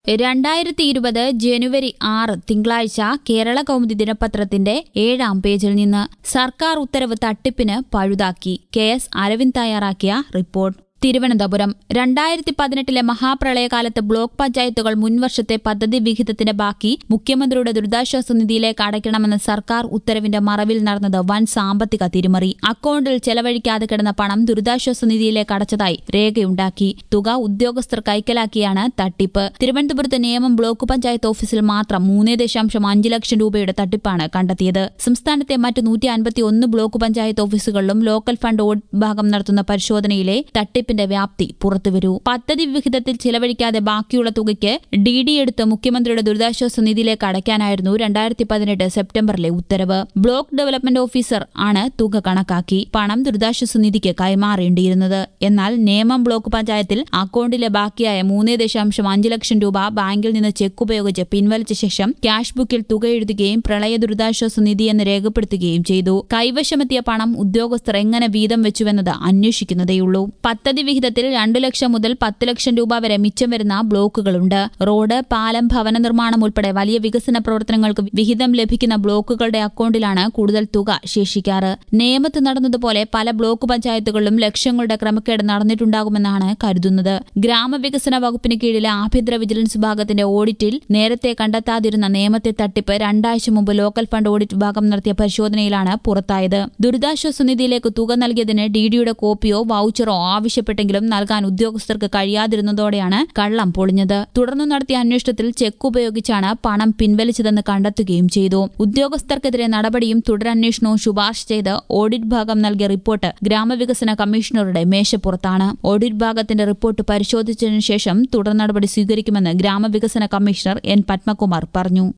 രണ്ടായിരത്തി ഇരുപത് ജനുവരി ആറ് തിങ്കളാഴ്ച കേരള കൗമുദി ദിനപത്രത്തിന്റെ ഏഴാം പേജിൽ നിന്ന് സർക്കാർ ഉത്തരവ് തട്ടിപ്പിന് പഴുതാക്കി കെ എസ് അരവിന്ദ് തയ്യാറാക്കിയ റിപ്പോർട്ട് തിരുവനന്തപുരം രണ്ടായിരത്തി പതിനെട്ടിലെ മഹാപ്രളയകാലത്ത് ബ്ലോക്ക് പഞ്ചായത്തുകൾ മുൻവർഷത്തെ പദ്ധതി വിഹിതത്തിന്റെ ബാക്കി മുഖ്യമന്ത്രിയുടെ ദുരിതാശ്വാസ നിധിയിലേക്ക് അടയ്ക്കണമെന്ന സർക്കാർ ഉത്തരവിന്റെ മറവിൽ നടന്നത് വൻ സാമ്പത്തിക തിരിമറി അക്കൌണ്ടിൽ ചെലവഴിക്കാതെ കിടന്ന പണം ദുരിതാശ്വാസ നിധിയിലേക്ക് അടച്ചതായി രേഖയുണ്ടാക്കി തുക ഉദ്യോഗസ്ഥർ കൈക്കലാക്കിയാണ് തട്ടിപ്പ് തിരുവനന്തപുരത്ത് നിയമം ബ്ലോക്ക് പഞ്ചായത്ത് ഓഫീസിൽ മാത്രം മൂന്ന് ദശാംശം അഞ്ച് ലക്ഷം രൂപയുടെ തട്ടിപ്പാണ് കണ്ടെത്തിയത് സംസ്ഥാനത്തെ മറ്റ് നൂറ്റി അൻപത്തി ഒന്ന് ബ്ലോക്ക് പഞ്ചായത്ത് ഓഫീസുകളിലും ലോക്കൽ ഫണ്ട് ഓഡിറ്റ് വിഭാഗം നടത്തുന്ന പരിശോധനയിലെ തട്ടിപ്പിന്റെ വ്യാപ്തി പുറത്തുവരൂ പദ്ധതി വിഹിതത്തിൽ ചിലവഴിക്കാതെ ബാക്കിയുള്ള തുകയ്ക്ക് ഡി ഡി എടുത്ത് മുഖ്യമന്ത്രിയുടെ ദുരിതാശ്വാസ നിധിയിലേക്ക് അടയ്ക്കാനായിരുന്നു രണ്ടായിരത്തി പതിനെട്ട് സെപ്റ്റംബറിലെ ഉത്തരവ് ബ്ലോക്ക് ഡെവലപ്മെന്റ് ഓഫീസർ ആണ് തുക കണക്കാക്കി പണം ദുരിതാശ്വാസ നിധിക്ക് കൈമാറേണ്ടിയിരുന്നത് എന്നാൽ നേമം ബ്ലോക്ക് പഞ്ചായത്തിൽ അക്കൌണ്ടിലെ ബാക്കിയായ മൂന്ന് ദശാംശം അഞ്ച് ലക്ഷം രൂപ ബാങ്കിൽ നിന്ന് ചെക്ക് ഉപയോഗിച്ച് പിൻവലിച്ച ശേഷം ക്യാഷ് ബുക്കിൽ തുക എഴുതുകയും പ്രളയ ദുരിതാശ്വാസ നിധി എന്ന് രേഖപ്പെടുത്തുകയും ചെയ്തു കൈവശമെത്തിയ പണം ഉദ്യോഗസ്ഥർ എങ്ങനെ വീതം വെച്ചുവെന്നത് അന്വേഷിക്കുന്നതേയുള്ളൂ പദ്ധതി വിഹിതത്തിൽ രണ്ടു ലക്ഷം മുതൽ പത്ത് ലക്ഷം രൂപ വരെ മിച്ചം വരുന്ന ബ്ലോക്കുകളുണ്ട് റോഡ് പാലം ഭവന നിർമ്മാണം ഉൾപ്പെടെ വലിയ വികസന പ്രവർത്തനങ്ങൾക്ക് വിഹിതം ലഭിക്കുന്ന ബ്ലോക്കുകളുടെ അക്കൌണ്ടിലാണ് കൂടുതൽ തുക ശേഷിക്കാറ് നേമത്ത് നടന്നതുപോലെ പല ബ്ലോക്ക് പഞ്ചായത്തുകളിലും ലക്ഷങ്ങളുടെ ക്രമക്കേട് നടന്നിട്ടുണ്ടാകുമെന്നാണ് കരുതുന്നത് ഗ്രാമവികസന വകുപ്പിന് കീഴിലെ ആഭ്യന്തര വിജിലൻസ് വിഭാഗത്തിന്റെ ഓഡിറ്റിൽ നേരത്തെ കണ്ടെത്താതിരുന്ന നേമത്തെ തട്ടിപ്പ് രണ്ടാഴ്ച മുമ്പ് ലോക്കൽ ഫണ്ട് ഓഡിറ്റ് വിഭാഗം നടത്തിയ പരിശോധനയിലാണ് പുറത്തായത് ദുരിതാശ്വാസ നിധിയിലേക്ക് തുക നൽകിയതിന് ഡി ഡിയുടെ കോപ്പിയോ വൌച്ചറോ ആവശ്യപ്പെട്ടെങ്കിലും നൽകാൻ ഉദ്യോഗസ്ഥർക്ക് കഴിയാതിരുന്നതോടെയാണ് കള്ളം പൊളിഞ്ഞത് തുടർന്ന് നടത്തിയ അന്വേഷണത്തിൽ ചെക്ക് ഉപയോഗിച്ചാണ് പണം പിൻവലിച്ചതെന്ന് കണ്ടെത്തുകയും ചെയ്തു ഉദ്യോഗസ്ഥർക്കെതിരെ നടപടിയും തുടരന്വേഷണവും ശുപാർശ ചെയ്ത് ഓഡിറ്റ് ഭാഗം നൽകിയ റിപ്പോർട്ട് ഗ്രാമവികസന കമ്മീഷണറുടെ മേശപ്പുറത്താണ് ഓഡിറ്റ് ഭാഗത്തിന്റെ റിപ്പോർട്ട് പരിശോധിച്ചതിനു ശേഷം തുടർ നടപടി സ്വീകരിക്കുമെന്ന് ഗ്രാമവികസന കമ്മീഷണർ എൻ പത്മകുമാർ പറഞ്ഞു